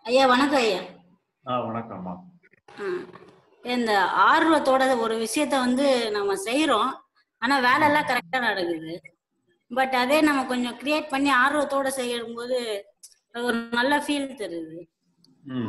ஐயா வணக்கம் ஐயா ஆ வணக்கம்மா ஆ. இந்த ஆர்வத்தோட ஒரு விஷயத்த வந்து நம்ம செய்யறோம் ஆனா வேலை எல்லாம் கரெக்டா நடக்குது பட் அதே நம்ம கொஞ்சம் கிரியேட் பண்ணி ஆர்வத்தோட செய்யும்போது ஒரு நல்ல ஃபீல் தருது ம்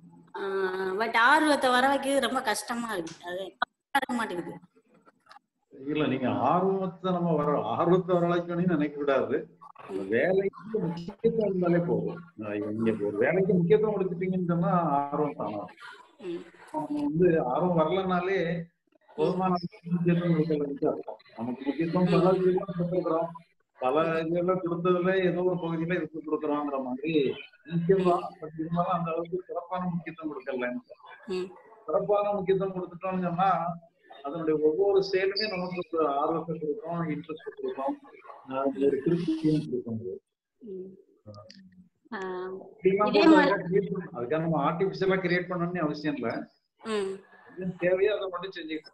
பட் ஆர்வத்தை வர வைக்கிறது ரொம்ப கஷ்டமா இருக்கு அது வர மாட்டேங்குது இல்ல நீங்க ஆர்வத்தை நம்ம வர ஆர்வத்தை வரவழைக்கணும்னு நினைக்க கூடாது அந்த வேலைக்கு முக்கியத்துவம் இருந்தாலே போதும் அஹ் இங்க ஒரு வேலைக்கு முக்கியத்துவம் கொடுத்துட்டீங்கன்னு சொன்னா ஆர்வம் தானா ம். நம்ம வந்து ஆர்வம் வரலனாலே போதுமான முக்கியத்துவம் கொடுக்கலன்னு அர்த்தம் நமக்கு முக்கியத்துவம் பல இதுலாம் கொடுத்துருக்குறோம் பல இதெல்லாம் கொடுத்ததுல ஏதோ ஒரு பகுதியில இதுக்கு கொடுக்குறோங்கிற மாதிரி முக்கியமா பட் இருந்தாலும் அந்த அளவுக்கு சிறப்பான முக்கியத்துவம் கொடுக்கலன்னு ம். சிறப்பான முக்கியத்துவம் கொடுத்துட்டோம்னு சொன்னா அதனுடைய ஒவ்வொரு செயலுமே நமக்கு ஒரு ஆர்வத்தை கொடுக்கும் இன்ட்ரெஸ்ட் கொடுக்கும் ஆஹ் ஒரு திருப்தியும் கொடுக்கும் ம். ஆ, இப்படிலாம் இதே போட்டு மாதிரி- அதெல்லாம் create பண்ணணும். அதுக்காக நம்ம ஆர்டிபிஷியலா கிரியேட் பண்ணணும்னு அவசியம் இல்ல ம். எது தேவையோ அதை மட்டும் செஞ்சுக்கிட்டு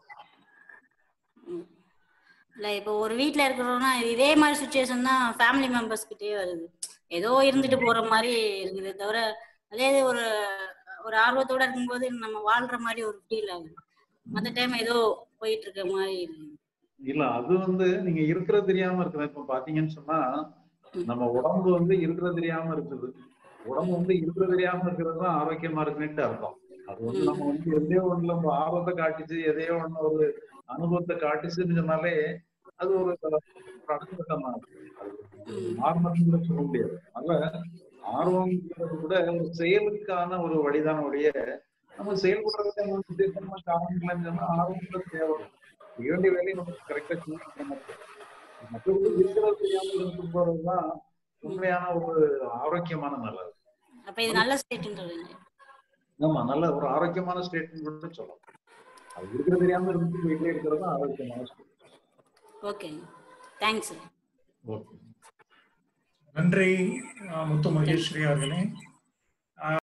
ம். இல்ல இப்போ ஒரு வீட்ல இருக்கிறோம்னா இதே மாதிரி சுச்சுவேஷன் தான் ஃபேமிலி மெம்பர்ஸ் கிட்டயே வருது ஏதோ இருந்துட்டு போற மாதிரி இருக்குது தவிர அதே இது ஒரு ஒரு ஆர்வத்தோட இருக்கும்போது நம்ம வாழ்ற மாதிரி ஒரு ஃபீல் ஆகுது மத்த டைம் ஏதோ போயிட்டு இருக்க மாதிரி இருக்குது இல்ல அது வந்து நீங்க இருக்கிறது தெரியாம இருக்குது இப்ப பாத்தீங்கன்னு சொன்னா நம்ம உடம்பு வந்து இருக்கிறது தெரியாம இருக்குது உடம்பு வந்து இருக்கிறது தெரியாம இருக்கிறது தான் ஆரோக்கியமா இருக்குன்னு அர்த்தம் அது வந்து நம்ம வந்து எதையோ ஒண்ணுல நம்ம ஆர்வத்தை காட்டுச்சு எதையோ ஒண்ணு ஒரு அனுபவத்தை காட்டுச்சுன்னு சொன்னாலே அது ஒரு அடக்கட்டம் தான் நார்மல்னு கூட சொல்ல முடியாது அதனால ஆர்வம்ங்கிறது கூட ஒரு செயலுக்கான ஒரு வழிதான் ஒழிய நம்ம செயல்படுறதுக்கு நம்ம உத்தேசமா காரணங்கள்னு சொன்னா ஆர்வம் தேவை செய்ய வேண்டிய வேலையை நமக்கு கரெக்டா செய்யணும் மற்றவங்க இருக்கிறது தெரியாமல் இருந்து போறதுதான் உண்மையான ஒரு ஆரோக்கியமான நல்லது அப்ப இது நல்ல ஸ்டேட்ன்றது ஆமா நல்ல ஒரு ஆரோக்கியமான ஸ்டேட்மெண்ட் கூட சொல்லலாம் அது இருக்கிறது தெரியாம இருந்து போயிட்டே இருக்கிறது தான் ஆரோக்கியமான ஸ்டேட் ஓகே தேங்க்ஸ் ஓகே நன்றி அஹ், முத்து மகேஸ்வரி அவர்களே